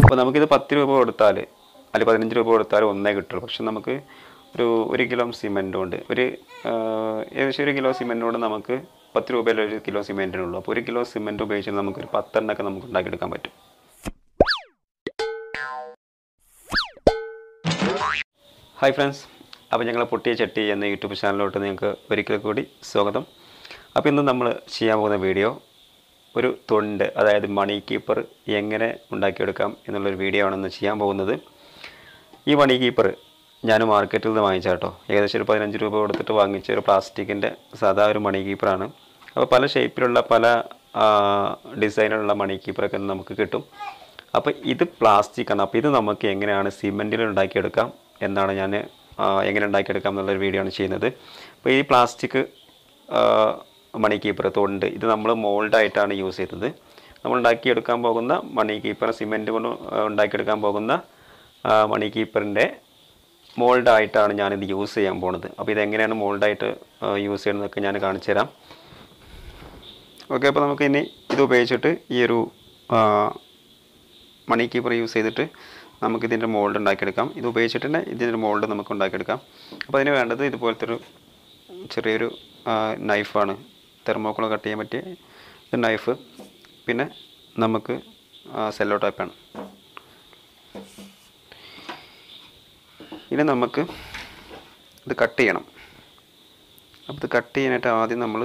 അപ്പോൾ നമുക്കിത് പത്ത് രൂപ കൊടുത്താൽ അല്ലെങ്കിൽ പതിനഞ്ച് രൂപ കൊടുത്താൽ ഒന്നേ കിട്ടുള്ളൂ പക്ഷെ നമുക്ക് ഒരു ഒരു കിലോ സിമെൻറ്റ് കൊണ്ട് ഒരു ആ, ഏകദേശം ഒരു കിലോ സിമെൻറ്റ് കൊണ്ട് നമുക്ക് പത്ത് രൂപയിൽ ഒരു കിലോ സിമെൻറ്റിനുള്ളൂ അപ്പോൾ ഒരു കിലോ സിമെൻറ്റ് ഉപയോഗിച്ച് നമുക്കൊരു പത്തെണ്ണൊക്കെ നമുക്ക് ഉണ്ടാക്കിയെടുക്കാൻ പറ്റും ഹായ് ഫ്രണ്ട്സ് അപ്പോൾ ഞങ്ങൾ പൊട്ടിയ ചട്ടി എന്ന യൂട്യൂബ് ചാനലിലോട്ട് നിങ്ങൾക്ക് ഒരിക്കൽ കൂടി സ്വാഗതം അപ്പോൾ ഇന്ന് നമ്മൾ ചെയ്യാൻ പോകുന്ന വീഡിയോ ഒരു തൊണ്ട് അതായത് മണി കീപ്പർ എങ്ങനെ ഉണ്ടാക്കിയെടുക്കാം എന്നുള്ളൊരു വീഡിയോ ആണെന്ന് ചെയ്യാൻ പോകുന്നത് ഈ മണി കീപ്പർ ഞാൻ മാർക്കറ്റിൽ നിന്ന് വാങ്ങിച്ച കേട്ടോ ഏകദേശം ഒരു പതിനഞ്ച് രൂപ കൊടുത്തിട്ട് വാങ്ങിച്ച ഒരു പ്ലാസ്റ്റിക്കിൻ്റെ സാധാ ഒരു മണി കീപ്പറാണ് അപ്പോൾ പല ഷേപ്പിലുള്ള പല ആ, ഡിസൈനിലുള്ള മണി കീപ്പറൊക്കെ നമുക്ക് കിട്ടും അപ്പോൾ ഇത് പ്ലാസ്റ്റിക് ആണ് അപ്പോൾ ഇത് നമുക്ക് എങ്ങനെയാണ് സിമെൻറ്റിൽ ഉണ്ടാക്കിയെടുക്കാം എന്നാണ് ഞാൻ ആ, എങ്ങനെ ഉണ്ടാക്കിയെടുക്കാം എന്നുള്ളൊരു വീഡിയോ ആണ് ചെയ്യുന്നത് അപ്പോൾ ഈ പ്ലാസ്റ്റിക് മണി കീപ്പർ തൊണ്ട് ഇത് നമ്മൾ മോൾഡായിട്ടാണ് യൂസ് ചെയ്തത് നമ്മൾ ഉണ്ടാക്കിയെടുക്കാൻ പോകുന്ന മണി കീപ്പർ സിമെൻറ്റ് കൊണ്ട് ആ, ഉണ്ടാക്കിയെടുക്കാൻ പോകുന്ന ആ, മണി കീപ്പറിൻ്റെ മോൾഡായിട്ടാണ് ഞാനിത് യൂസ് ചെയ്യാൻ പോണത് അപ്പോൾ ഇതെങ്ങനെയാണ് മോൾഡായിട്ട് യൂസ് ചെയ്യുന്നതൊക്കെ ഞാൻ കാണിച്ചു തരാം ഓക്കെ അപ്പോൾ നമുക്ക് ഇനി ഇത് ഉപയോഗിച്ചിട്ട് ഈ ഒരു ആ, മണി കീപ്പർ യൂസ് ചെയ്തിട്ട് നമുക്ക് ഇതിൻ്റെ മോൾഡ് ഉണ്ടാക്കിയെടുക്കാം ഇത് ഉപയോഗിച്ചിട്ട് തന്നെ ഇതിൻ്റെ മോൾഡ് നമുക്ക് ഉണ്ടാക്കിയെടുക്കാം അപ്പോൾ അതിന് വേണ്ടത് ഇതുപോലത്തെ ഒരു ചെറിയൊരു ആ, നൈഫാണ് തെർമോക്കോൾ കട്ട് ചെയ്യാൻ പറ്റിയ ഒരു നൈഫ് പിന്നെ നമുക്ക് ആ, സെല്ലോ ടൈപ്പാണ് ഇനി നമുക്ക് ഇത് കട്ട് ചെയ്യണം അപ്പോൾ ഇത് കട്ട് ചെയ്യാനായിട്ട് ആദ്യം നമ്മൾ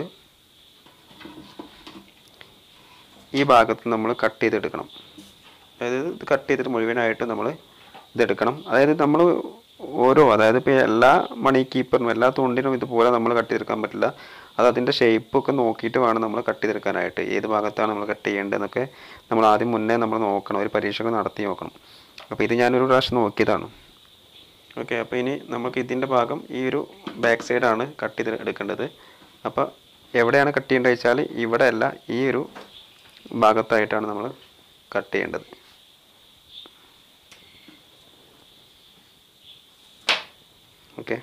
ഈ ഭാഗത്ത് നമ്മൾ കട്ട് ചെയ്തെടുക്കണം അതായത് ഇത് കട്ട് ചെയ്തിട്ട് മുഴുവനായിട്ട് നമ്മൾ ഇതെടുക്കണം അതായത് നമ്മൾ ഓരോ അതായത് ഇപ്പോൾ എല്ലാ മണി കീപ്പറിനും എല്ലാ തുണ്ടിനും ഇതുപോലെ നമ്മൾ കട്ട് ചെയ്തെടുക്കാൻ പറ്റില്ല അത് അതിൻ്റെ ഷേപ്പൊക്കെ നോക്കിയിട്ട് വേണം നമ്മൾ കട്ട് ചെയ്തെടുക്കാനായിട്ട് ഏത് ഭാഗത്താണ് നമ്മൾ കട്ട് ചെയ്യേണ്ടതെന്നൊക്കെ നമ്മൾ ആദ്യം മുന്നേ നമ്മൾ നോക്കണം ഒരു പരീക്ഷകൾ നടത്തി നോക്കണം അപ്പോൾ ഇത് ഞാനൊരു പ്രാവശ്യം നോക്കിയതാണ് ഓക്കെ അപ്പോൾ ഇനി നമുക്ക് ഇതിൻ്റെ ഭാഗം ഈ ഒരു ബാക്ക് സൈഡാണ് കട്ട് ചെയ്ത് എടുക്കേണ്ടത് അപ്പോൾ എവിടെയാണ് കട്ട് ചെയ്യേണ്ടത് വെച്ചാൽ ഇവിടെ അല്ല ഈ ഒരു ഭാഗത്തായിട്ടാണ് നമ്മൾ കട്ട് ചെയ്യേണ്ടത് ഓക്കെ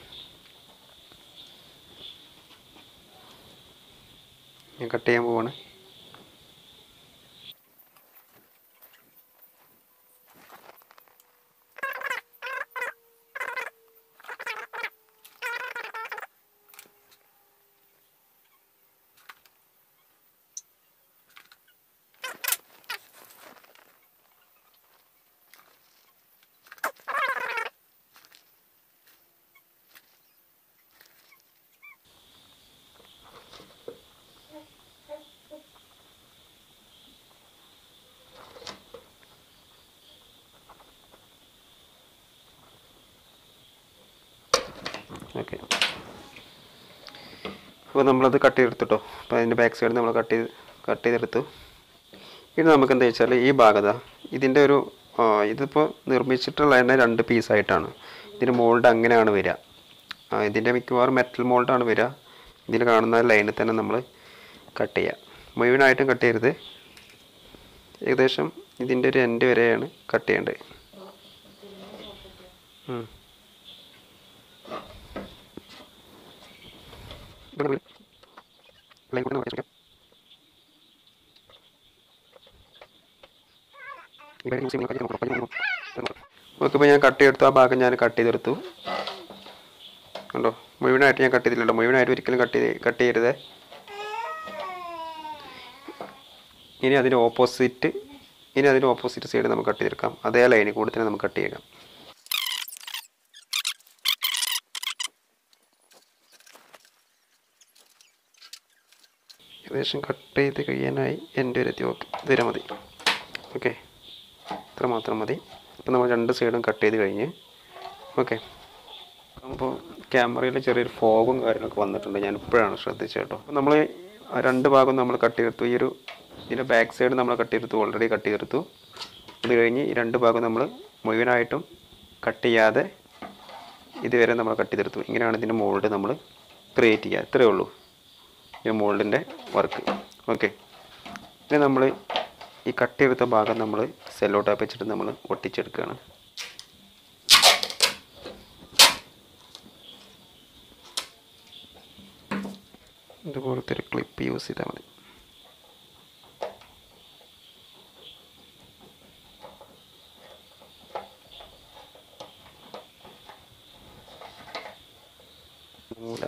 ഞാൻ കട്ട് ചെയ്യാൻ പോവാണ് ഓക്കെ അപ്പോൾ നമ്മളത് കട്ട് ചെയ്തെടുത്തിട്ടോ അപ്പോൾ അതിൻ്റെ ബാക്ക് സൈഡ് നമ്മൾ കട്ട് ചെയ്ത് കട്ട് ചെയ്തെടുത്തു ഇനി നമുക്ക് എന്താ വെച്ചാൽ ഈ ഭാഗത ഇതിൻ്റെ ഒരു ആ, ഇതിപ്പോൾ നിർമ്മിച്ചിട്ടുള്ള തന്നെ രണ്ട് പീസായിട്ടാണ് ഇതിൻ്റെ മോൾഡ് അങ്ങനെയാണ് വരിക ആ, ഇതിൻ്റെ മിക്കവാറും മെറ്റൽ മോൾഡാണ് വരിക ഇതിൽ കാണുന്ന ലൈനിൽ തന്നെ നമ്മൾ കട്ട് ചെയ്യുക മുഴുവനായിട്ടും കട്ട് ചെയ്യരുത് ഏകദേശം ഇതിൻ്റെ ഒരു എൻഡ് വരെയാണ് കട്ട് ചെയ്യേണ്ടത് ഉം. ലൈൻ കൂടെ നോക്കാൻ ശ്രമിക്കാം ഓക്കെ ഇപ്പോൾ ഞാൻ കട്ട് ചെയ്തെടുത്തു ആ ഭാഗം ഞാൻ കട്ട് ചെയ്തെടുത്തു കണ്ടോ മുഴുവനായിട്ട് ഞാൻ കട്ട് ചെയ്തില്ലല്ലോ മുഴുവനായിട്ട് ഒരിക്കലും കട്ട് ചെയ്ത് കട്ട് ചെയ്യരുത് ഇനി അതിന് ഓപ്പോസിറ്റ് ഇനി അതിന് ഓപ്പോസിറ്റ് സൈഡ് നമുക്ക് കട്ട് ചെയ്തെടുക്കാം അതേ ലൈനിൽ കൂടി തന്നെ നമുക്ക് കട്ട് ചെയ്യാം ഏകദേശം കട്ട് ചെയ്ത് കഴിയാനായി എൻ്റെ ഒരു എത്തി ഓക്കെ ഇതുവരെ മതി ഓക്കെ ഇത്ര മാത്രം മതി അപ്പോൾ നമ്മൾ രണ്ട് സൈഡും കട്ട് ചെയ്ത് കഴിഞ്ഞ് ഓക്കെ അപ്പോൾ ക്യാമറയിൽ ചെറിയൊരു ഫോഗും കാര്യങ്ങളൊക്കെ വന്നിട്ടുണ്ട് ഞാൻ ഇപ്പോഴാണ് ശ്രദ്ധിച്ചത് കേട്ടോ അപ്പോൾ നമ്മൾ ആ രണ്ട് ഭാഗം നമ്മൾ കട്ട് ചെയ്തെടുത്തു ഈ ഒരു ഇതിൻ്റെ ബാക്ക് സൈഡ് നമ്മൾ കട്ട് ചെയ്തെടുത്തു ഓൾറെഡി കട്ട് ചെയ്തെടുത്തു അത് കഴിഞ്ഞ് ഈ രണ്ട് ഭാഗം നമ്മൾ മുഴുവനായിട്ടും കട്ട് ചെയ്യാതെ ഇതുവരെ നമ്മൾ കട്ട് ചെയ്തെടുത്തു ഇങ്ങനെയാണ് ഇതിൻ്റെ മോൾഡ് നമ്മൾ ക്രിയേറ്റ് ചെയ്യുക ഇത്രയേ ഉള്ളൂ ഈ മോൾഡിൻ്റെ വർക്ക് ഓക്കെ ഇനി നമ്മൾ ഈ കട്ട് ചെയ്തെടുത്ത ഭാഗം നമ്മൾ സെല്ലോ ടാപ്പ് വെച്ചിട്ട് നമ്മൾ ഒട്ടിച്ചെടുക്കുകയാണ് ഇതുപോലത്തെ ഒരു ക്ലിപ്പ് യൂസ് ചെയ്താൽ മതി മൂല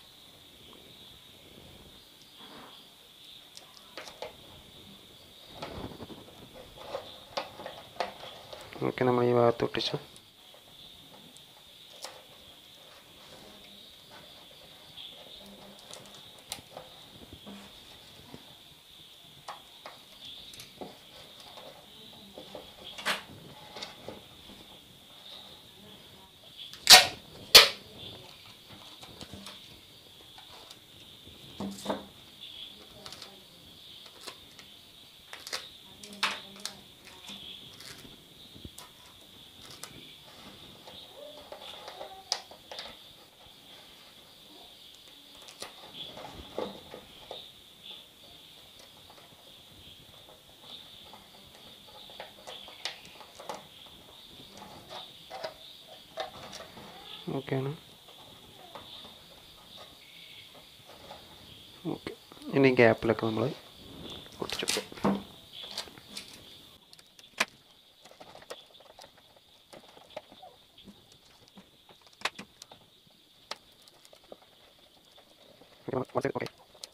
ഓക്കെ നമ്മൾ ഈ ഭാഗത്ത് ഒട്ടിച്ചു ഓക്കെയാണ് ഓക്കെ ഇനി ഗ്യാപ്പിലൊക്കെ നമ്മൾ ഒട്ടിച്ചെടുക്കും ഓക്കെ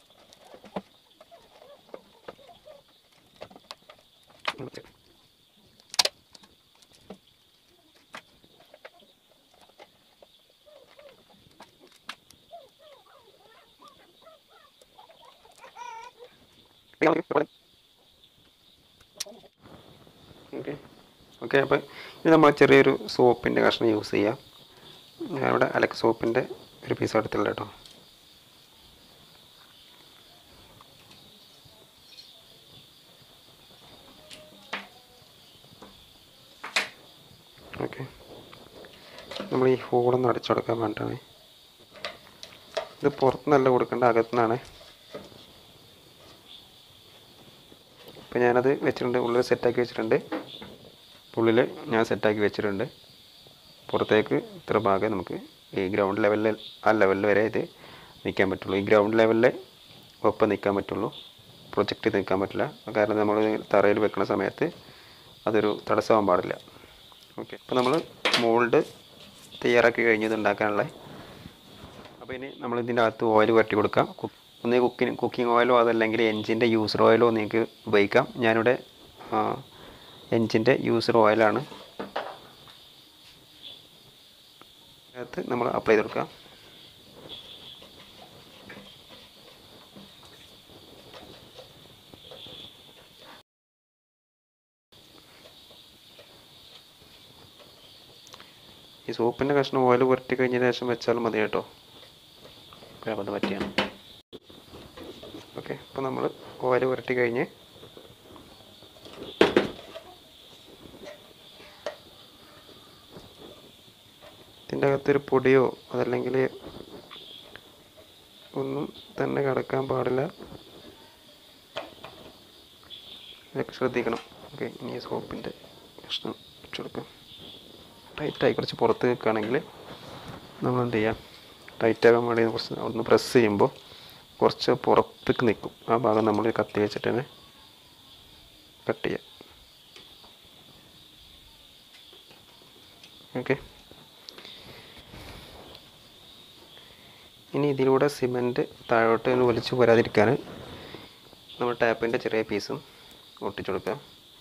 ഓക്കെ ഓക്കെ അപ്പോൾ ഇനി നമ്മൾ ചെറിയൊരു സോപ്പിൻ്റെ കഷ്ണം യൂസ് ചെയ്യാം ഞാനിവിടെ അലക്ക് സോപ്പിൻ്റെ ഒരു പീസ് എടുത്തില്ല കേട്ടോ ഓക്കെ നമ്മൾ ഈ ഹോളൊന്ന് അടച്ചു കൊടുക്കാൻ വേണ്ടിയിട്ടാണ് ഇത് പുറത്തുനിന്നല്ല കൊടുക്കേണ്ട അകത്തുനിന്നാണ് അപ്പോൾ ഞാനത് വെച്ചിട്ടുണ്ട് ഉള്ളിൽ സെറ്റാക്കി വെച്ചിട്ടുണ്ട് ഉള്ളിൽ ഞാൻ സെറ്റാക്കി വെച്ചിട്ടുണ്ട് പുറത്തേക്ക് ഇത്ര ഭാഗം നമുക്ക് ഈ ഗ്രൗണ്ട് ലെവലിൽ ആ ലെവലിൽ വരെ ഇത് നിൽക്കാൻ പറ്റുള്ളൂ ഈ ഗ്രൗണ്ട് ലെവലിൽ ഒപ്പം നിൽക്കാൻ പറ്റുള്ളൂ പ്രൊജക്റ്റ് ചെയ്ത് നിൽക്കാൻ പറ്റില്ല കാരണം നമ്മൾ തറയിൽ വെക്കുന്ന സമയത്ത് അതൊരു തടസ്സമാകാൻ പാടില്ല ഓക്കെ അപ്പോൾ നമ്മൾ മോൾഡ് തയ്യാറാക്കി കഴിഞ്ഞത് ഉണ്ടാക്കാനുള്ള അപ്പോൾ ഇനി നമ്മൾ ഇതിൻ്റെ അകത്ത് ഓയിൽ പുരട്ടി കൊടുക്കാം കു- ഒന്നേ കുക്കിംഗ് കുക്കിംഗ് ഓയിലോ അതല്ലെങ്കിൽ എൻജിൻ്റെ യൂസർ ഓയിലോ നിങ്ങൾക്ക് ഉപയോഗിക്കാം ഞാനിവിടെ എൻജിൻ്റെ യൂസർ ഓയിലാണ് അതിനകത്ത് നമ്മൾ അപ്ലൈ ചെയ്ത് കൊടുക്കാം ഈ സോപ്പിൻ്റെ കഷ്ണം ഓയിൽ പുരട്ടി കഴിഞ്ഞതിന് ശേഷം വെച്ചാലും മതി കേട്ടോ ഒരു അബദ്ധം പറ്റിയാണ് ഓക്കെ അപ്പോൾ നമ്മൾ ഓയിൽ പുരട്ടി കഴിഞ്ഞ് ഇതിൻ്റെ അകത്തൊരു പൊടിയോ അതല്ലെങ്കിൽ ഒന്നും തന്നെ കിടക്കാൻ പാടില്ല ഇതൊക്കെ ശ്രദ്ധിക്കണം ഓക്കെ ഇനി ഈ സോപ്പിൻ്റെ കഷ്ണം ഇട്ടെടുക്കാം ടൈറ്റായി കുറച്ച് പുറത്ത് നിൽക്കുകയാണെങ്കിൽ നമ്മൾ എന്ത് ചെയ്യാം ടൈറ്റാകാൻ വേണ്ടി കുറച്ച് അവിടുന്ന് പ്രസ് ചെയ്യുമ്പോൾ കുറച്ച് പുറത്തേക്ക് നിൽക്കും ആ ഭാഗം നമ്മൾ കത്തി വെച്ചിട്ട് തന്നെ കട്ട് ചെയ്യാം ഓക്കെ ഇനി ഇതിലൂടെ സിമൻറ്റ് താഴോട്ട് ഒന്ന് വലിച്ചു പോരാതിരിക്കാൻ നമ്മൾ ടാപ്പിൻ്റെ ചെറിയ പീസും ഒട്ടിച്ചു കൊടുക്കാം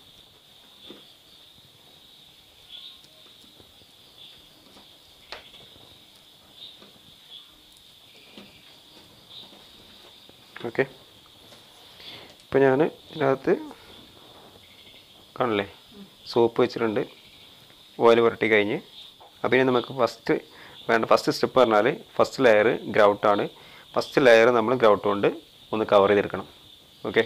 ഓക്കെ ഇപ്പോൾ ഞാൻ ഇതിനകത്ത് കാണില്ലേ സോപ്പ് വെച്ചിട്ടുണ്ട് ഓയിൽ പുരട്ടി കഴിഞ്ഞ് അപ്പോൾ ഇനി നമുക്ക് ഫസ്റ്റ് വേണ്ട ഫസ്റ്റ് സ്റ്റെപ്പ് പറഞ്ഞാൽ ഫസ്റ്റ് ലെയർ ഗ്രൗട്ടാണ് ഫസ്റ്റ് ലെയർ നമ്മൾ ഗ്രൗട്ട് കൊണ്ട് ഒന്ന് കവർ ചെയ്തെടുക്കണം ഓക്കെ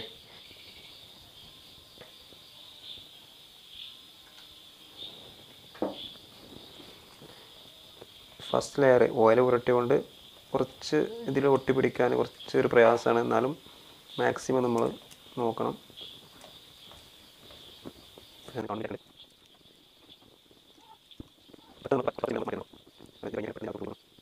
ഫസ്റ്റ് ലെയർ ഓയിൽ പുരട്ടി കൊണ്ട് കുറച്ച് ഇതിൽ ഒട്ടിപ്പിടിക്കാൻ കുറച്ച് ഒരു പ്രയാസമാണ് എന്നാലും മാക്സിമം നമ്മൾ നോക്കണം ഞാൻ കാണിക്കാം. പെട്ടെന്ന് പത്ത് പത്ത് മിനിറ്റ് മതിയോ? അത് കഴിഞ്ഞാൽ പെട്ടെന്ന് അകത്ത് പോകണം.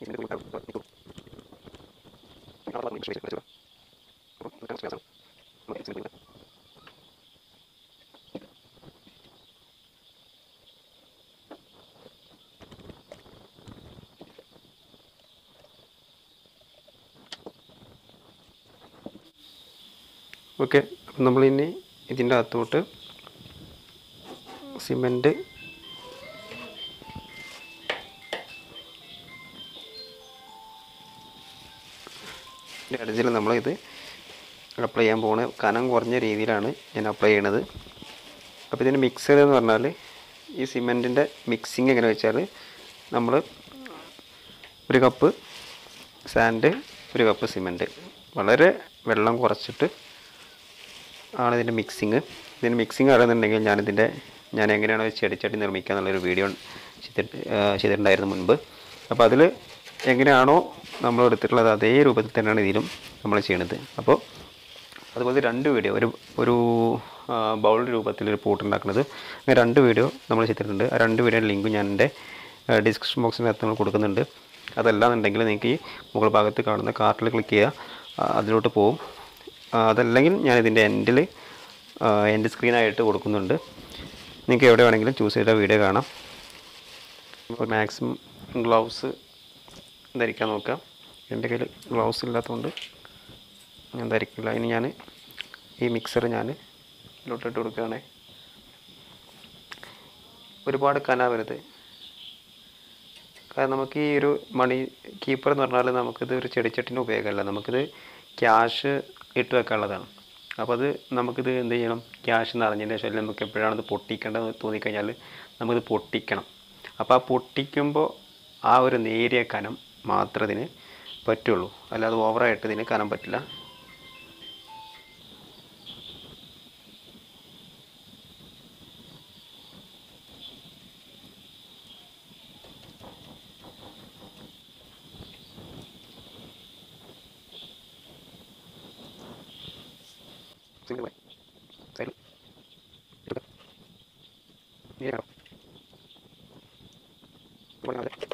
ഓക്കെ അപ്പം നമ്മളിനി ഇതിൻ്റെ അകത്തോട്ട് സിമൻറ്റ് അടിച്ചിൽ നമ്മളിത് അപ്ലൈ ചെയ്യാൻ പോണ കനം കുറഞ്ഞ രീതിയിലാണ് ഞാൻ അപ്ലൈ ചെയ്യണത് അപ്പോൾ ഇതിൻ്റെ മിക്സർ എന്ന് പറഞ്ഞാൽ ഈ സിമെൻറ്റിൻ്റെ മിക്സിങ് എങ്ങനെ വെച്ചാൽ നമ്മൾ ഒരു കപ്പ് സാൻഡ് ഒരു കപ്പ് സിമൻറ്റ് വളരെ വെള്ളം കുറച്ചിട്ട് ആണ് ഇതിൻ്റെ മിക്സിങ് ഇതിൻ്റെ മിക്സിങ് അറിയുന്നുണ്ടെങ്കിൽ ഞാനിതിൻ്റെ ഞാൻ എങ്ങനെയാണ് ഒരു ചെടിച്ചട്ടി നിർമ്മിക്കുക എന്നുള്ളൊരു വീഡിയോ ചെയ്തിട്ട് ആ, ചെയ്തിട്ടുണ്ടായിരുന്നു മുൻപ് അപ്പോൾ അതിൽ എങ്ങനെയാണോ നമ്മൾ എടുത്തിട്ടുള്ളത് അതേ രൂപത്തിൽ തന്നെയാണ് ഇതിലും നമ്മൾ ചെയ്യണത് അപ്പോൾ അതുപോലെ രണ്ട് വീഡിയോ ഒരു ഒരു ബൗൾ രൂപത്തിൽ ഒരു പോട്ട് ഉണ്ടാക്കുന്നത് അങ്ങനെ രണ്ട് വീഡിയോ നമ്മൾ ചെയ്തിട്ടുണ്ട് ആ രണ്ട് വീഡിയോ ലിങ്ക് ഞാൻ എൻ്റെ ഡിസ്ക്രിപ്ഷൻ ബോക്സിനകത്ത് നമ്മൾ കൊടുക്കുന്നുണ്ട് അതല്ലാന്നുണ്ടെങ്കിൽ നിങ്ങൾക്ക് ഈ മുകൾ ഭാഗത്ത് കാണുന്ന കാർട്ടിൽ ക്ലിക്ക് ചെയ്യുക ആ, അതിലോട്ട് പോവും ആ, അതല്ലെങ്കിൽ ഞാൻ ഇതിൻ്റെ എൻഡിൽ എൻഡ് സ്ക്രീനായിട്ട് കൊടുക്കുന്നുണ്ട് നിങ്ങൾക്ക് എവിടെ വേണമെങ്കിലും ചൂസ് ചെയ്ത വീഡിയോ കാണാം മാക്സിമം ഗ്ലൗസ് ധരിക്കാൻ നോക്കാം എൻ്റെ കയ്യിൽ ഗ്ലൗസ് ഇല്ലാത്തതുകൊണ്ട് ഞാൻ ധരിക്കില്ല ഇനി ഞാൻ ഈ മിക്സർ ഞാൻ ഇതിലോട്ടിട്ട് കൊടുക്കുകയാണേ ഒരുപാട് കനാവരുത് കാരണം നമുക്ക് ഈ ഒരു മണി കീപ്പർ എന്ന് പറഞ്ഞാൽ നമുക്കിത് ഒരു ചെടിച്ചട്ടിൻ്റെ ഉപയോഗമല്ല നമുക്കിത് ക്യാഷ് ഇട്ട് വെക്കാനുള്ളതാണ് അപ്പോൾ അത് നമുക്കിത് എന്ത് ചെയ്യണം ക്യാഷ് നിറഞ്ഞതിന് ശേഷം അല്ലെങ്കിൽ നമുക്ക് എപ്പോഴാണ് ഇത് പൊട്ടിക്കേണ്ടതെന്ന് തോന്നിക്കഴിഞ്ഞാൽ നമുക്കിത് പൊട്ടിക്കണം അപ്പോൾ ആ പൊട്ടിക്കുമ്പോൾ ആ ഒരു നേരിയ കനം മാത്രമേ ഇതിന് പറ്റുള്ളൂ അല്ലാതെ ഓവറായിട്ട് ഇതിന് കനം പറ്റില്ല സിംഗിൾ ബൈ സൈഡിൽ എടുക്കുക നീരെ കാണാം ഇപ്പോൾ ഞാൻ അത്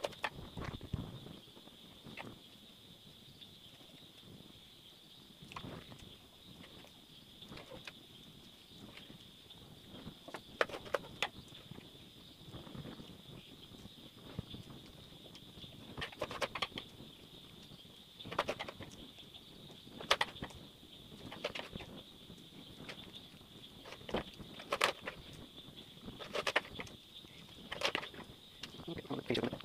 ഓക്കെ ഒന്ന് കഴിച്ചിട്ടുണ്ട്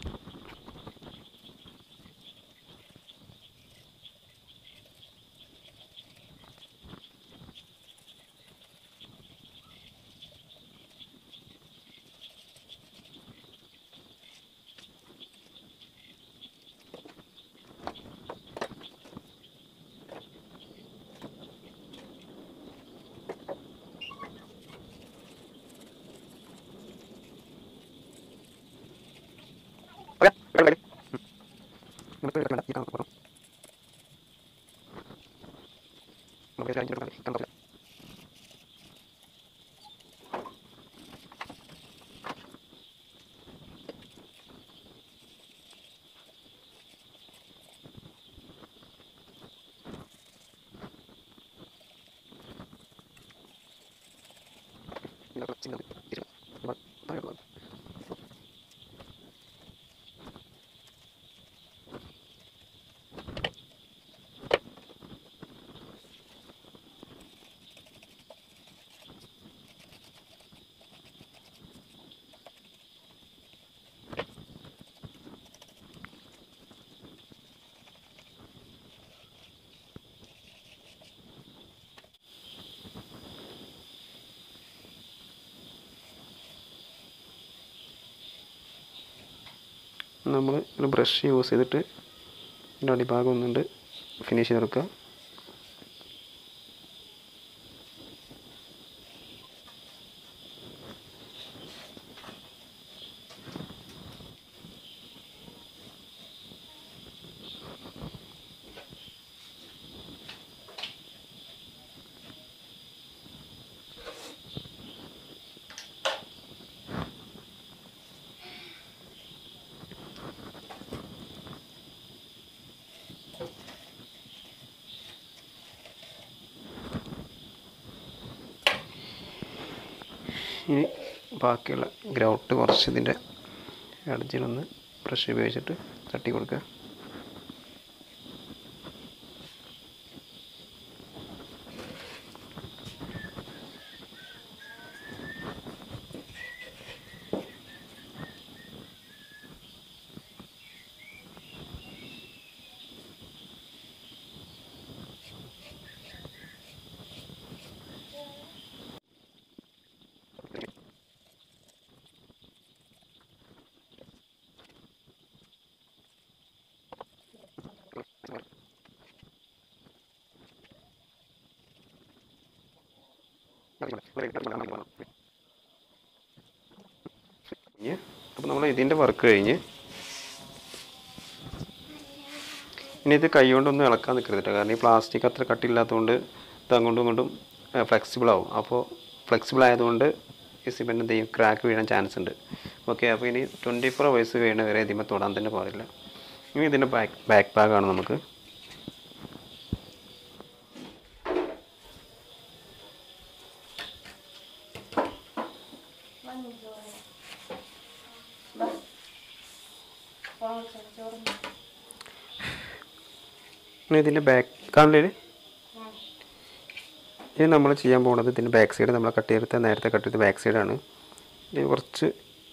ഓക്കെ കളി കളി നമുക്ക് എടുക്കണ്ട ഈ കാണാം പറഞ്ഞു നമുക്ക് കാര്യം എടുക്കാൻ കാണാൻ പറ്റില്ല ഇതിനകത്ത് ചിഹ്നം തിരിച്ചു. നമ്മൾ താഴെ ഉള്ളത്. നമ്മൾ ഒരു ബ്രഷ് യൂസ് ചെയ്തിട്ട് ഇതിൻ്റെ അടിഭാഗം ഒന്നുണ്ട് ഫിനിഷ് ചെയ്തെടുക്കുക ഇനി ബാക്കിയുള്ള ഗ്രൗട്ട് കുറച്ച് ഇതിൻ്റെ അടിച്ചിലൊന്ന് ബ്രഷ് ഉപയോഗിച്ചിട്ട് തട്ടി കൊടുക്കുക അപ്പോൾ നമ്മൾ ഇതിൻ്റെ വർക്ക് കഴിഞ്ഞ് ഇനി ഇത് കൈ കൊണ്ടൊന്നും ഇളക്കാൻ നിൽക്കരുത് കേട്ടോ കാരണം ഈ പ്ലാസ്റ്റിക് അത്ര കട്ടിയില്ലാത്തതുകൊണ്ട് ഇത് അങ്ങോട്ടും ഇങ്ങോട്ടും ഫ്ലെക്സിബിൾ ആവും അപ്പോൾ ഫ്ലെക്സിബിൾ ആയതുകൊണ്ട് ഈ സിമെൻറ്റ് എന്ത് ചെയ്യും ക്രാക്ക് വീഴാൻ ചാൻസ് ഉണ്ട് ഓക്കെ അപ്പോൾ ഇനി ട്വൻറ്റി ഫോർ അവേഴ്സ് വീണ വരെ ഇതിന്മേൽ തൊടാൻ തന്നെ പാടില്ല ഇനി ഇതിൻ്റെ ബാക്ക് ബാക്ക് ഭാഗമാണ് നമുക്ക് ഇനി ഇതിൻ്റെ ബാക്ക് കാണില്ലേ ഇനി നമ്മൾ ചെയ്യാൻ പോകുന്നത് ഇതിൻ്റെ ബാക്ക് സൈഡ് നമ്മൾ കട്ട് ചെയ്തെടുത്ത നേരത്തെ കട്ട് ചെയ്ത ബാക്ക് സൈഡാണ് ഇത് കുറച്ച്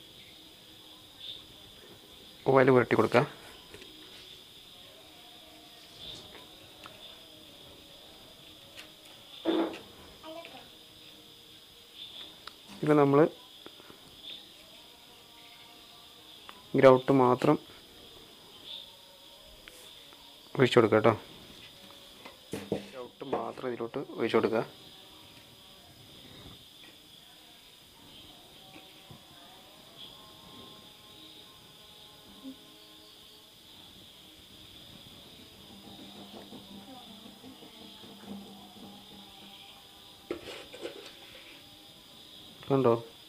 ഓയിൽ പുരട്ടി കൊടുക്കുക ഇതിൽ നമ്മൾ ഗ്രൗട്ട് മാത്രം ഒഴിച്ചു കൊടുക്കുക കേട്ടോ ഗ്രൗട്ട് മാത്രം ഇതിലോട്ട് ഒഴിച്ചു കൊടുക്കുക കണ്ടോ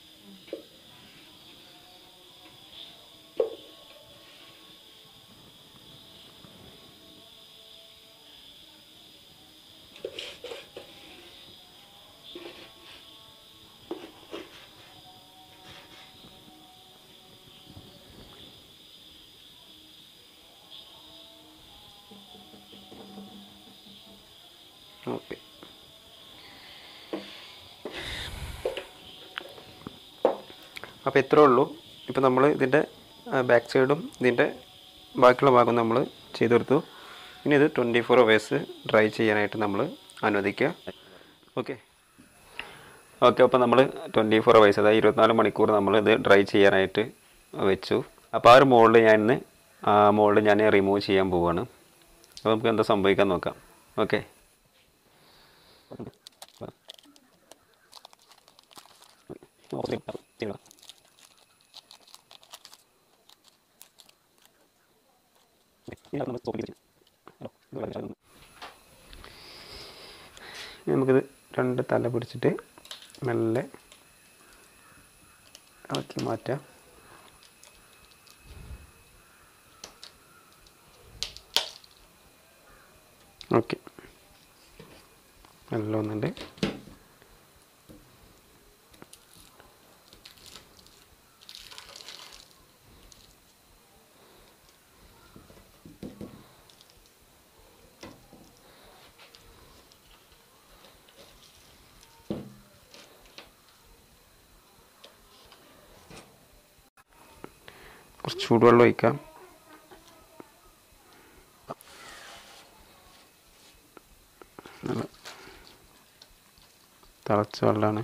ഓക്കെ അപ്പോൾ ഇത്രേ ഉള്ളൂ ഇപ്പോൾ നമ്മൾ ഇതിൻ്റെ ബാക്ക് സൈഡും ഇതിൻ്റെ ബാക്കിയുള്ള ഭാഗം നമ്മൾ ചെയ്തു കൊടുത്തു ഇനി ഇത് ട്വൻറ്റി ഫോർ അവേഴ്സ് ഡ്രൈ ചെയ്യാനായിട്ട് നമ്മൾ അനുവദിക്കുക ഓക്കെ ഓക്കെ അപ്പോൾ നമ്മൾ ട്വൻറ്റി ഫോർ അവേഴ്സ് അതായത് ഇരുപത്തിനാല് മണിക്കൂർ നമ്മൾ ഇത് ഡ്രൈ ചെയ്യാനായിട്ട് വെച്ചു അപ്പോൾ ആ ഒരു മോൾഡ് ഞാൻ ഇന്ന് ആ മോൾഡ് ഞാൻ റിമൂവ് ചെയ്യാൻ പോവുകയാണ് അപ്പോൾ നമുക്ക് എന്താ സംഭവിക്കാൻ നോക്കാം ഓക്കെ ഇനി നമുക്കിത് രണ്ട് തല പിടിച്ചിട്ട് മെല്ലെ ഇളക്കി മാറ്റാം ഓക്കെ നല്ല ഒന്നുണ്ട് കുറച്ച് ചൂടുവെള്ളം ഒഴിക്കാം നല്ല തിളച്ച വെള്ളമാണ്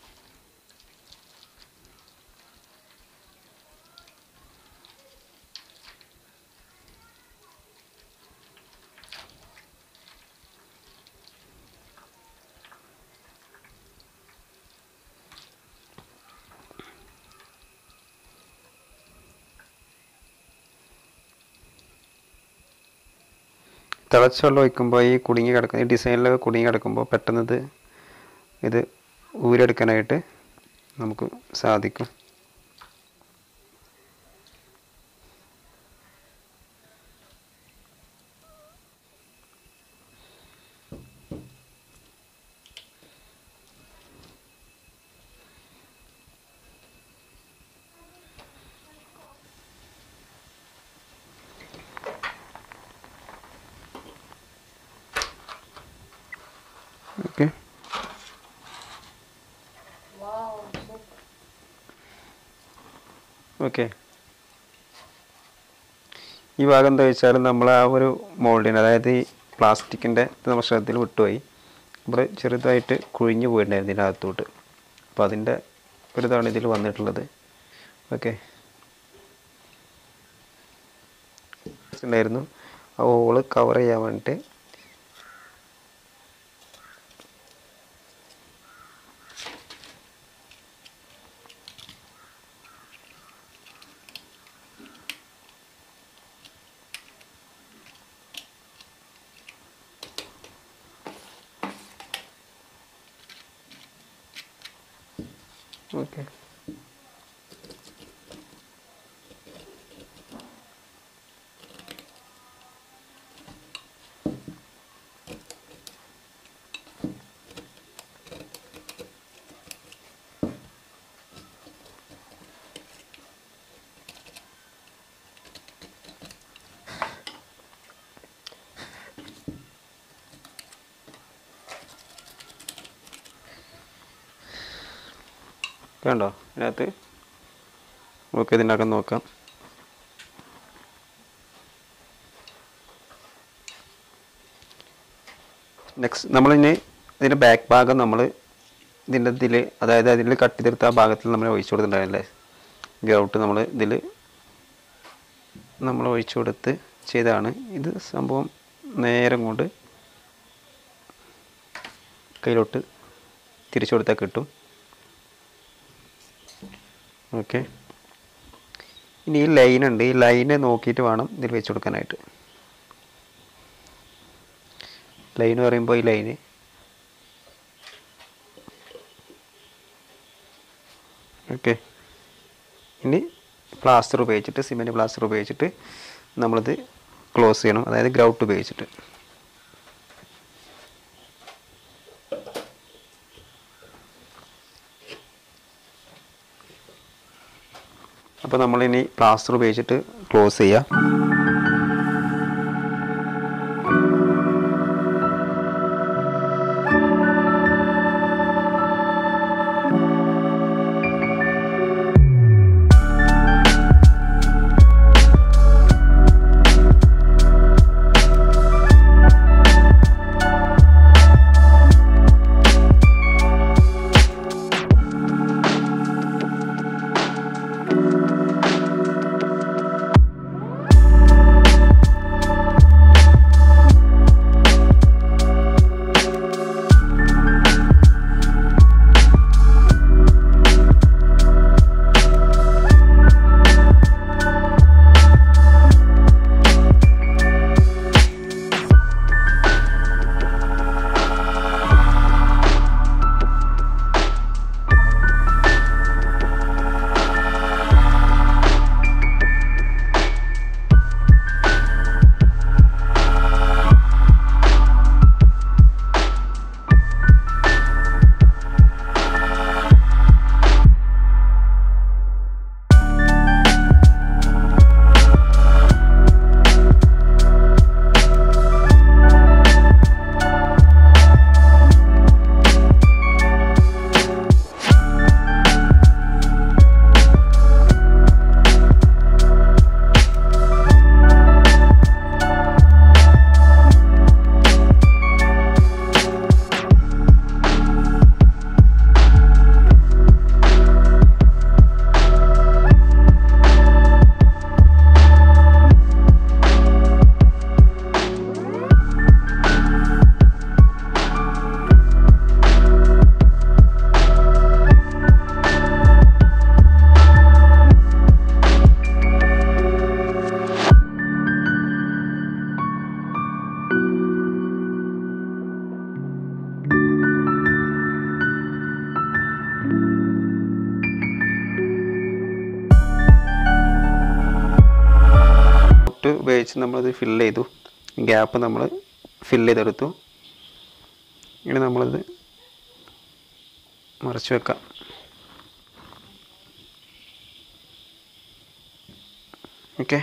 തിളച്ച വെള്ളം ഒഴിക്കുമ്പോൾ ഈ കുടുങ്ങി കിടക്കുന്ന ഈ ഡിസൈനിലൊക്കെ കുടുങ്ങി കിടക്കുമ്പോൾ പെട്ടെന്ന് ഇത് ഇത് ഊരെടുക്കാനായിട്ട് നമുക്ക് സാധിക്കും ഓക്കെ ഈ ഭാഗം എന്താ വെച്ചാൽ നമ്മൾ ആ ഒരു മോൾഡിന് അതായത് ഈ പ്ലാസ്റ്റിക്കിൻ്റെ നമ്മൾ ശ്രദ്ധയിൽ വിട്ടുപോയി ഇവിടെ ചെറുതായിട്ട് കുഴിഞ്ഞു പോയിട്ടുണ്ടായിരുന്നു ഇതിനകത്തോട്ട് അപ്പോൾ അതിൻ്റെ ഒരു ഇതാണ് ഇതിൽ വന്നിട്ടുള്ളത് ഓക്കെ ഉണ്ടായിരുന്നു ആ ഹോള് കവർ ചെയ്യാൻ വേണ്ടിയിട്ട് ഓക്കെ കണ്ടോ ഇതിനകത്ത് നമുക്ക് ഇതിനകം നോക്കാം നെക്സ്റ്റ് നമ്മളിനി ഇതിൻ്റെ ബാക്ക് ഭാഗം നമ്മൾ ഇതിൻ്റെ ഇതിൽ അതായത് അതിൽ കട്ട് ചെയ്തെടുത്ത ആ ഭാഗത്തിൽ നമ്മൾ ഒഴിച്ചു കൊടുത്തിട്ടുണ്ടായിരുന്നല്ലേ ഗ്രൗട്ട് നമ്മൾ ഇതിൽ നമ്മൾ ഒഴിച്ചു കൊടുത്ത് ചെയ്തതാണ് ഇത് സംഭവം നേരം കൊണ്ട് കയ്യിലോട്ട് തിരിച്ചു കൊടുത്താൽ കിട്ടും ഓക്കെ ഇനി ഈ ലൈൻ ഉണ്ട് ഈ ലൈനെ നോക്കിയിട്ട് വേണം ഇതിൽ വെച്ച് കൊടുക്കാനായിട്ട് ലൈൻ പറയുമ്പോൾ ഈ ലൈന് ഓക്കെ ഇനി പ്ലാസ്റ്റർ ഉപയോഗിച്ചിട്ട് സിമെൻറ്റ് പ്ലാസ്റ്റർ ഉപയോഗിച്ചിട്ട് നമ്മളിത് ക്ലോസ് ചെയ്യണം അതായത് ഗ്രൗട്ട് ഉപയോഗിച്ചിട്ട് അപ്പോൾ നമ്മളിനി പ്ലാസ്റ്റർ ഉപയോഗിച്ചിട്ട് ക്ലോസ് ചെയ്യുക ഡോട്ട് ഉപയോഗിച്ച് നമ്മളത് ഫില്ല് ചെയ്തു ഗ്യാപ്പ് നമ്മൾ ഫില്ല് ചെയ്തെടുത്തു ഇനി നമ്മളിത് മറച്ചു വെക്കാം ഓക്കെ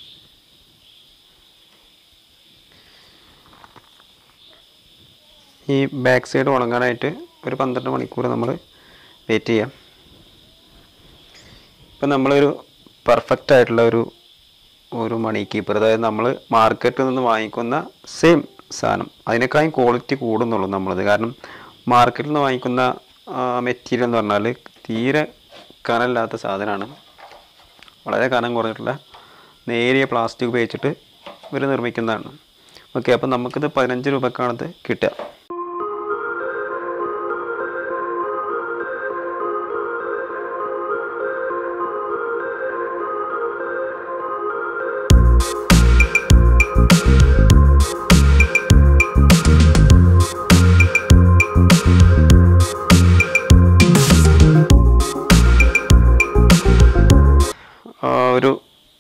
ഈ ബാക്ക് സൈഡ് ഉണങ്ങാനായിട്ട് ഒരു പന്ത്രണ്ട് മണിക്കൂർ നമ്മൾ വെയിറ്റ് ചെയ്യാം ഇപ്പം നമ്മളൊരു പെർഫെക്റ്റ് ആയിട്ടുള്ള ഒരു ഒരു മണി കീപ്പർ അതായത് നമ്മൾ മാർക്കറ്റിൽ നിന്ന് വാങ്ങിക്കുന്ന സെയിം സാധനം അതിനേക്കാളും ക്വാളിറ്റി കൂടുന്നുള്ളൂ നമ്മളത് കാരണം മാർക്കറ്റിൽ നിന്ന് വാങ്ങിക്കുന്ന മെറ്റീരിയൽ എന്ന് പറഞ്ഞാൽ തീരെ കനമില്ലാത്ത സാധനമാണ് വളരെ കനം കുറഞ്ഞിട്ടുള്ള നേരിയ പ്ലാസ്റ്റിക് ഉപയോഗിച്ചിട്ട് ഇവർ നിർമ്മിക്കുന്നതാണ് ഓക്കെ അപ്പോൾ നമുക്കിത് പതിനഞ്ച് രൂപക്കാണിത് കിട്ടുക ആ, ഒരു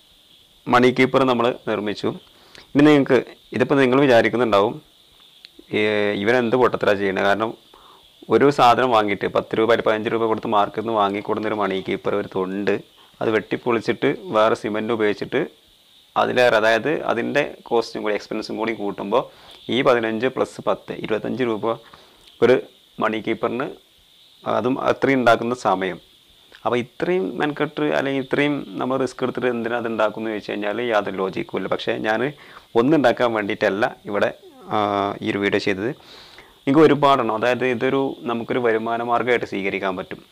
മണി കീപ്പർ നമ്മൾ നിർമ്മിച്ചു ഇനി നിങ്ങൾക്ക് ഇതിപ്പോൾ നിങ്ങൾ വിചാരിക്കുന്നുണ്ടാവും ഏ, ഇവനെന്ത് പൊട്ടത്തരാ ചെയ്യണത് കാരണം ഒരു സാധനം വാങ്ങിയിട്ട് പത്ത് രൂപ അല്ലെങ്കിൽ പതിനഞ്ച് രൂപ കൊടുത്ത് മാർക്കറ്റിൽ നിന്ന് വാങ്ങിക്കൊടുന്നൊരു മണി കീപ്പർ ഒരു തൊണ്ട് അത് വെട്ടിപ്പൊളിച്ചിട്ട് വേറെ സിമെൻറ്റ് ഉപയോഗിച്ചിട്ട് അതിലേറെ അതായത് അതിൻ്റെ കോസ്റ്റും കൂടി എക്സ്പെൻസും കൂടി കൂട്ടുമ്പോൾ ഈ പതിനഞ്ച് പ്ലസ് പത്ത് ഇരുപത്തഞ്ച് രൂപ ഒരു മണി കീപ്പറിന് അതും അത്രയും ഉണ്ടാക്കുന്ന സമയം അപ്പോൾ ഇത്രയും മെനക്കെട്ട് അല്ലെങ്കിൽ ഇത്രയും നമ്മൾ റിസ്ക് എടുത്തിട്ട് എന്തിനാ അത് ഉണ്ടാക്കുന്നു ചോദിച്ചു കഴിഞ്ഞാൽ യാതൊരു ലോജിക്കും ഇല്ല പക്ഷേ ഞാൻ ഒന്നുണ്ടാക്കാൻ വേണ്ടിയിട്ടല്ല ഇവിടെ ആ, ഈ ഒരു വീഡിയോ ചെയ്തത് എനിക്ക് ഒരുപാടെണ്ണം അതായത് ഇതൊരു നമുക്കൊരു വരുമാന മാർഗ്ഗമായിട്ട് സ്വീകരിക്കാൻ പറ്റും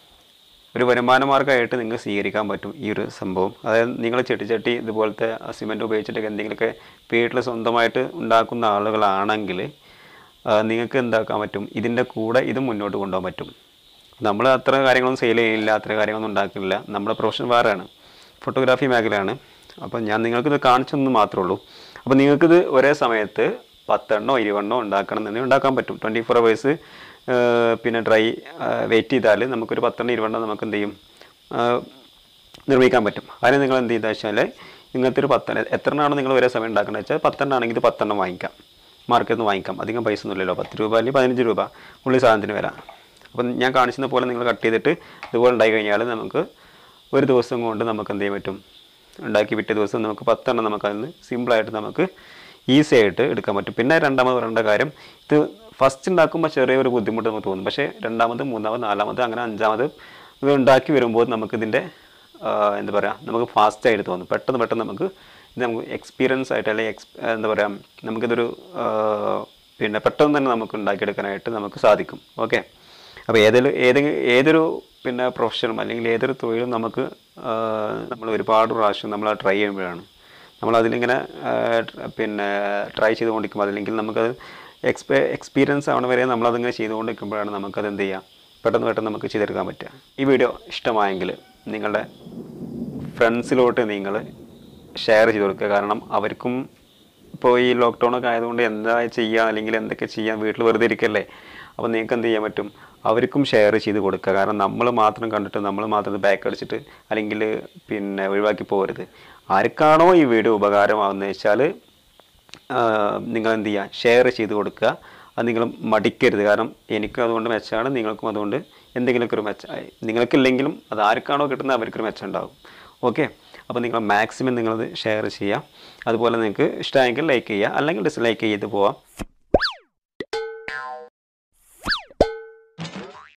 ഒരു വരുമാന മാർഗ്ഗമായിട്ട് നിങ്ങൾക്ക് സ്വീകരിക്കാൻ പറ്റും ഈ ഒരു സംഭവം അതായത് നിങ്ങൾ ചെട്ടിച്ചട്ടി ഇതുപോലത്തെ സിമെൻറ്റ് ഉപയോഗിച്ചിട്ടൊക്കെ എന്തെങ്കിലുമൊക്കെ വീട്ടിൽ സ്വന്തമായിട്ട് ഉണ്ടാക്കുന്ന ആളുകളാണെങ്കിൽ ആ, നിങ്ങൾക്ക് എന്താക്കാൻ പറ്റും ഇതിൻ്റെ കൂടെ ഇത് മുന്നോട്ട് കൊണ്ടുപോകാൻ പറ്റും നമ്മൾ അത്ര കാര്യങ്ങളൊന്നും സെയിൽ ചെയ്യില്ല അത്ര കാര്യങ്ങളൊന്നും ഉണ്ടാക്കില്ല നമ്മുടെ പ്രൊഫഷൻ വേറെയാണ് ഫോട്ടോഗ്രാഫി മേഖലയാണ് അപ്പം ഞാൻ നിങ്ങൾക്കിത് കാണിച്ചെന്ന് മാത്രമേ ഉള്ളൂ അപ്പോൾ നിങ്ങൾക്കിത് ഒരേ സമയത്ത് പത്തെണ്ണോ ഇരുപെണ്ണോ ഉണ്ടാക്കണം എന്നുണ്ടെങ്കിൽ ഉണ്ടാക്കാൻ പറ്റും ട്വൻറ്റി ഫോർ അവേഴ്സ് പിന്നെ ഡ്രൈ വെയിറ്റ് ചെയ്താൽ നമുക്കൊരു പത്തെണ്ണം ഇരുപെണ്ണം നമുക്ക് എന്ത് ചെയ്യും ആ, നിർമ്മിക്കാൻ പറ്റും അതിന് നിങ്ങൾ എന്ത് ചെയ്താൽ വെച്ചാൽ ഇങ്ങനത്തെ ഒരു പത്തെണ്ണം എത്ര എണ്ണമാണ് നിങ്ങൾ ഒരേ സമയം ഉണ്ടാക്കുന്നത് വെച്ചാൽ പത്തെണ്ണം ആണെങ്കിൽ ഇത് പത്തെണ്ണം വാങ്ങിക്കാം മാർക്കറ്റിൽ നിന്ന് വാങ്ങിക്കാം അധികം പൈസ ഒന്നുമില്ലല്ലോ പത്ത് രൂപ അല്ലെങ്കിൽ പതിനഞ്ച് രൂപ ഉള്ളി സാധനത്തിന് വില അപ്പം ഞാൻ കാണിച്ചത് പോലെ നിങ്ങൾ കട്ട് ചെയ്തിട്ട് ഇതുപോലെ ഉണ്ടായി കഴിഞ്ഞാൽ നമുക്ക് ഒരു ദിവസം കൊണ്ട് നമുക്ക് എന്ത് ചെയ്യാൻ പറ്റും ഉണ്ടാക്കി വിറ്റ ദിവസം നമുക്ക് പത്തെണ്ണം നമുക്ക് അതിന് സിമ്പിളായിട്ട് നമുക്ക് ഈസി ആയിട്ട് എടുക്കാൻ പറ്റും പിന്നെ രണ്ടാമത് പറയേണ്ട കാര്യം ഇത് ഫസ്റ്റ് ഉണ്ടാക്കുമ്പോൾ ചെറിയൊരു ബുദ്ധിമുട്ട് നമുക്ക് തോന്നും പക്ഷേ രണ്ടാമത് മൂന്നാമത് നാലാമത് അങ്ങനെ അഞ്ചാമത് ഇത് ഉണ്ടാക്കി വരുമ്പോൾ നമുക്കിതിൻ്റെ എന്താ പറയുക നമുക്ക് ഫാസ്റ്റായിട്ട് തോന്നും പെട്ടെന്ന് പെട്ടെന്ന് നമുക്ക് ഇത് നമുക്ക് എക്സ്പീരിയൻസ് ആയിട്ട് അല്ലെങ്കിൽ എക്സ് എന്താ പറയുക നമുക്കിതൊരു ആ, പിന്നെ പെട്ടെന്ന് തന്നെ നമുക്ക് ഉണ്ടാക്കിയെടുക്കാനായിട്ട് നമുക്ക് സാധിക്കും ഓക്കെ അപ്പോൾ ഏതൊരു ഏതെങ്കിലും ഏതൊരു പിന്നെ പ്രൊഫഷനും അല്ലെങ്കിൽ ഏതൊരു തൊഴിലും നമുക്ക് ആ, നമ്മൾ ഒരുപാട് പ്രാവശ്യം നമ്മൾ ട്രൈ ചെയ്യുമ്പോഴാണ് നമ്മൾ അതിലിങ്ങനെ ആ, ട്ര- പിന്നെ ട്രൈ ചെയ്തുകൊണ്ടിരിക്കുമ്പോൾ അല്ലെങ്കിൽ നമുക്കത് എക്സ്പെ എക്സ്പീരിയൻസ് ആവണ വരെ നമ്മളതിങ്ങനെ ചെയ്തുകൊണ്ടിരിക്കുമ്പോഴാണ് നമുക്കത് എന്ത് ചെയ്യുക പെട്ടെന്ന് പെട്ടെന്ന് നമുക്ക് ചെയ്തെടുക്കാൻ പറ്റുക ഈ വീഡിയോ ഇഷ്ടമായെങ്കിൽ നിങ്ങളുടെ ഫ്രണ്ട്സിലോട്ട് നിങ്ങൾ ഷെയർ ചെയ്ത് കൊടുക്കുക കാരണം അവർക്കും ഇപ്പോൾ ഈ ലോക്ക്ഡൗൺ ഒക്കെ ആയതുകൊണ്ട് എന്താ ചെയ്യുക അല്ലെങ്കിൽ എന്തൊക്കെ ചെയ്യാൻ വീട്ടിൽ വെറുതെ ഇരിക്കല്ലേ അപ്പോൾ നിങ്ങൾക്ക് എന്ത് ചെയ്യാൻ പറ്റും അവർക്കും ഷെയർ ചെയ്ത് കൊടുക്കുക കാരണം നമ്മൾ മാത്രം കണ്ടിട്ട് നമ്മൾ മാത്രം ബാക്ക് അടിച്ചിട്ട് അല്ലെങ്കിൽ പിന്നെ ഒഴിവാക്കി പോകരുത് ആർക്കാണോ ഈ വീഡിയോ ഉപകാരമാകുന്നത് വെച്ചാൽ നിങ്ങൾ എന്ത് ചെയ്യുക ഷെയർ ചെയ്ത് കൊടുക്കുക അത് നിങ്ങൾ മടിക്കരുത് കാരണം എനിക്കും അതുകൊണ്ട് മെച്ചമാണ് നിങ്ങൾക്കും അതുകൊണ്ട് എന്തെങ്കിലുമൊക്കെ ഒരു മെച്ച നിങ്ങൾക്കില്ലെങ്കിലും അത് ആർക്കാണോ കിട്ടുന്നത് അവർക്കൊരു മെച്ചം ഉണ്ടാകും ഓക്കെ അപ്പോൾ നിങ്ങൾ മാക്സിമം നിങ്ങളത് ഷെയർ ചെയ്യുക അതുപോലെ നിങ്ങൾക്ക് ഇഷ്ടമായെങ്കിൽ ലൈക്ക് ചെയ്യുക അല്ലെങ്കിൽ ഡിസ്ലൈക്ക് ചെയ്ത് പോവാം